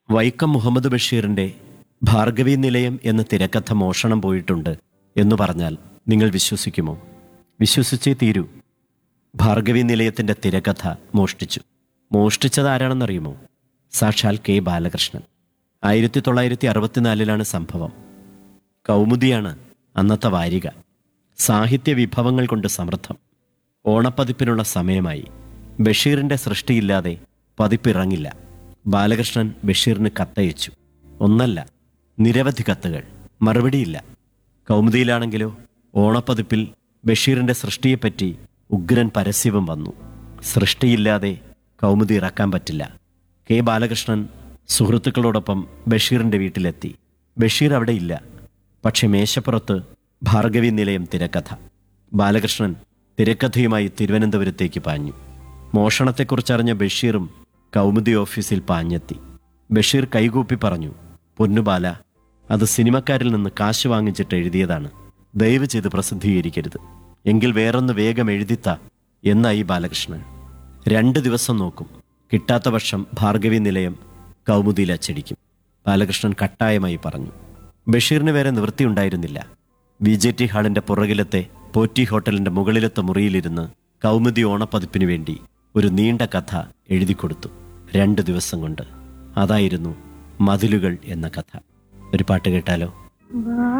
വൈക്കം മുഹമ്മദ് ബഷീറിന്റെ ഭാർഗവി നിലയം എന്ന തിരക്കഥ മോഷണം പോയിട്ടുണ്ട് എന്ന് പറഞ്ഞാൽ നിങ്ങൾ വിശ്വസിക്കുമോ വിശ്വസിച്ചേ തീരൂ ഭാർഗവി നിലയത്തിന്റെ തിരക്കഥ മോഷ്ടിച്ചു മോഷ്ടിച്ചത് ആരാണെന്നറിയുമോ സാക്ഷാൽ കെ ബാലകൃഷ്ണൻ ആയിരത്തി തൊള്ളായിരത്തി അറുപത്തിനാലിലാണ് സംഭവം കൗമുദിയാണ് അന്നത്തെ വാരിക സാഹിത്യ വിഭവങ്ങൾ കൊണ്ട് സമൃദ്ധം ഓണപ്പതിപ്പിനുള്ള സമയമായി ബഷീറിന്റെ സൃഷ്ടിയില്ലാതെ പതിപ്പിറങ്ങില്ല ബാലകൃഷ്ണൻ ബഷീറിന് കത്തയച്ചു ഒന്നല്ല നിരവധി കത്തുകൾ മറുപടിയില്ല കൗമുദിയിലാണെങ്കിലോ ഓണപ്പതിപ്പിൽ ബഷീറിന്റെ സൃഷ്ടിയെപ്പറ്റി ഉഗ്രൻ പരസ്യവും വന്നു സൃഷ്ടിയില്ലാതെ കൗമുദി ഇറക്കാൻ പറ്റില്ല കെ ബാലകൃഷ്ണൻ സുഹൃത്തുക്കളോടൊപ്പം ബഷീറിന്റെ വീട്ടിലെത്തി ബഷീർ അവിടെ ഇല്ല പക്ഷെ മേശപ്പുറത്ത് ഭാർഗവി നിലയം തിരക്കഥ ബാലകൃഷ്ണൻ തിരക്കഥയുമായി തിരുവനന്തപുരത്തേക്ക് പാഞ്ഞു മോഷണത്തെക്കുറിച്ചറിഞ്ഞ ബഷീറും കൗമുദി ഓഫീസിൽ പാഞ്ഞെത്തി ബഷീർ കൈകൂപ്പി പറഞ്ഞു പൊന്നുബാല അത് സിനിമക്കാരിൽ നിന്ന് കാശ് വാങ്ങിച്ചിട്ട് എഴുതിയതാണ് ദയവ് ചെയ്ത് പ്രസിദ്ധീകരിക്കരുത് എങ്കിൽ വേറൊന്ന് വേഗം എഴുതിത്ത എന്നായി ബാലകൃഷ്ണൻ രണ്ട് ദിവസം നോക്കും കിട്ടാത്ത പക്ഷം ഭാർഗവി നിലയം കൗമുദിയിൽ അച്ചടിക്കും ബാലകൃഷ്ണൻ കട്ടായമായി പറഞ്ഞു ബഷീറിന് വേറെ നിവൃത്തിയുണ്ടായിരുന്നില്ല ബി ജെ ടി ഹാളിന്റെ പുറകിലത്തെ പോറ്റി ഹോട്ടലിന്റെ മുകളിലത്തെ മുറിയിലിരുന്ന് കൗമുദി ഓണപ്പതിപ്പിനു വേണ്ടി ഒരു നീണ്ട കഥ എഴുതിക്കൊടുത്തു രണ്ട് ദിവസം കൊണ്ട് അതായിരുന്നു മതിലുകൾ എന്ന കഥ ഒരു പാട്ട് കേട്ടാലോ